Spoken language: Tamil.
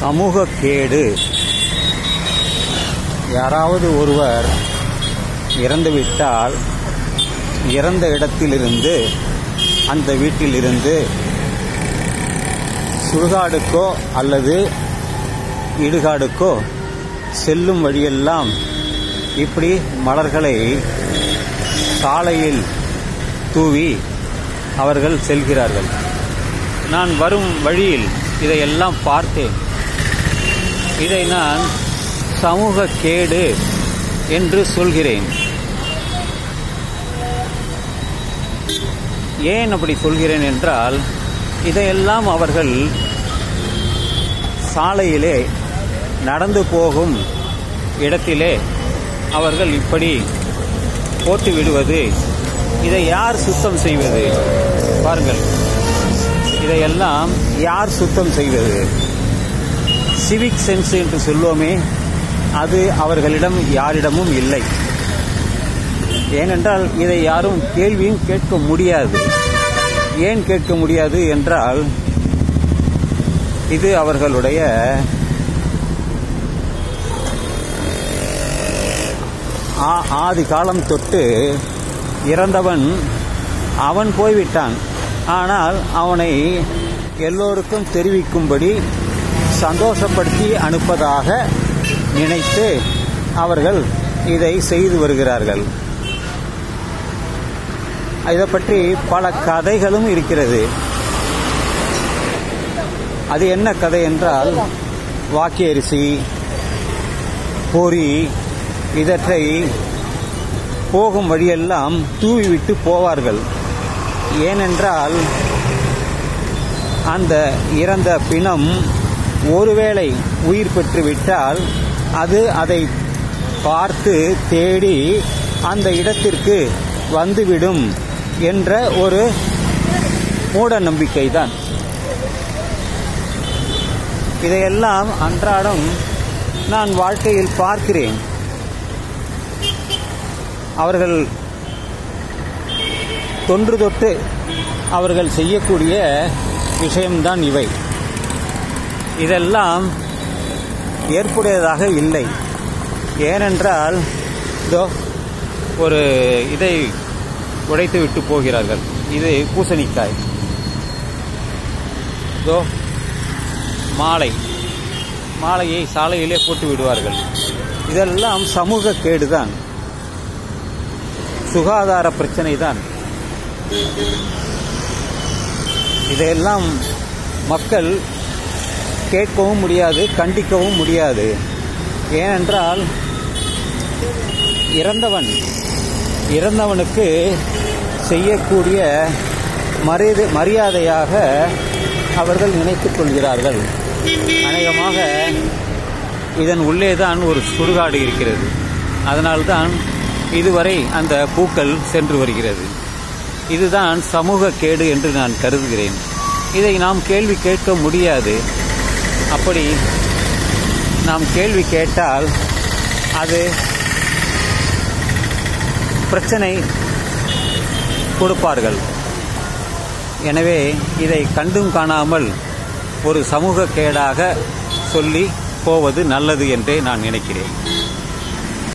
சமூக கேடு யாராவது ஒருவர் இறந்துவிட்டால் இறந்த இடத்திலிருந்து அந்த வீட்டிலிருந்து சுடுகாடுக்கோ அல்லது இடுகாடுக்கோ செல்லும் வழியெல்லாம் இப்படி மலர்களை சாலையில் தூவி அவர்கள் செல்கிறார்கள் நான் வரும் வழியில் இதையெல்லாம் பார்த்தேன் இதை நான் சமூக கேடு என்று சொல்கிறேன் ஏன் அப்படி சொல்கிறேன் என்றால் இதையெல்லாம் அவர்கள் சாலையிலே நடந்து போகும் இடத்திலே அவர்கள் இப்படி போட்டு விடுவது இதை யார் சுத்தம் செய்வது பாருங்கள் இதையெல்லாம் யார் சுத்தம் செய்வது சிவிக் சென்ஸ் என்று சொல்லுவோமே அது அவர்களிடம் யாரிடமும் இல்லை ஏனென்றால் இதை யாரும் கேள்வியும் கேட்க முடியாது ஏன் கேட்க முடியாது என்றால் இது அவர்களுடைய ஆ- ஆதி காலம் தொட்டு இறந்தவன் அவன் போய்விட்டான் ஆனால் அவனை எல்லோருக்கும் தெரிவிக்கும்படி சந்தோஷப்படுத்தி அனுப்பதாக நினைத்து அவர்கள் இதை செய்து வருகிறார்கள் இதை பற்றி பல கதைகளும் இருக்கிறது அது என்ன கதை என்றால் வாக்கியரிசி பொறி இதற்றை போகும் வழியெல்லாம் தூவிவிட்டு போவார்கள் ஏனென்றால் அந்த இறந்த பிணம் ஒருவேளை உயிர் பெற்றுவிட்டால் அது அதை பார்த்து தேடி அந்த இடத்திற்கு வந்துவிடும் என்ற ஒரு மூட நம்பிக்கைதான் இதையெல்லாம் அன்றாடம் நான் வாழ்க்கையில் பார்க்கிறேன் அவர்கள் தொன்று தொட்டு அவர்கள் செய்யக்கூடிய விஷயம்தான் இவை இதெல்லாம் ஏற்புடையதாக இல்லை ஏனென்றால் இதோ ஒரு இதை உடைத்து விட்டு போகிறார்கள் இது பூசணிக்காய் இதோ மாலை மாலையை சாலையிலே போட்டு விடுவார்கள் இதெல்லாம் சமூக கேடுதான் சுகாதார பிரச்சனை தான் இதையெல்லாம் மக்கள் கேட்கவும் முடியாது கண்டிக்கவும் முடியாது ஏனென்றால் இறந்தவன் இறந்தவனுக்கு செய்யக்கூடிய மரியாதை மரியாதையாக அவர்கள் நினைத்துக் கொள்கிறார்கள் அநேகமாக இதன் உள்ளே தான் ஒரு சுடுகாடு இருக்கிறது அதனால்தான் இதுவரை அந்த பூக்கள் சென்று வருகிறது இதுதான் சமூக கேடு என்று நான் கருதுகிறேன் இதை நாம் கேள்வி கேட்க முடியாது அப்படி நாம் கேள்வி கேட்டால் அது பிரச்சனை கொடுப்பார்கள் எனவே இதை கண்டும் காணாமல் ஒரு சமூக கேடாக சொல்லி போவது நல்லது என்றே நான் நினைக்கிறேன்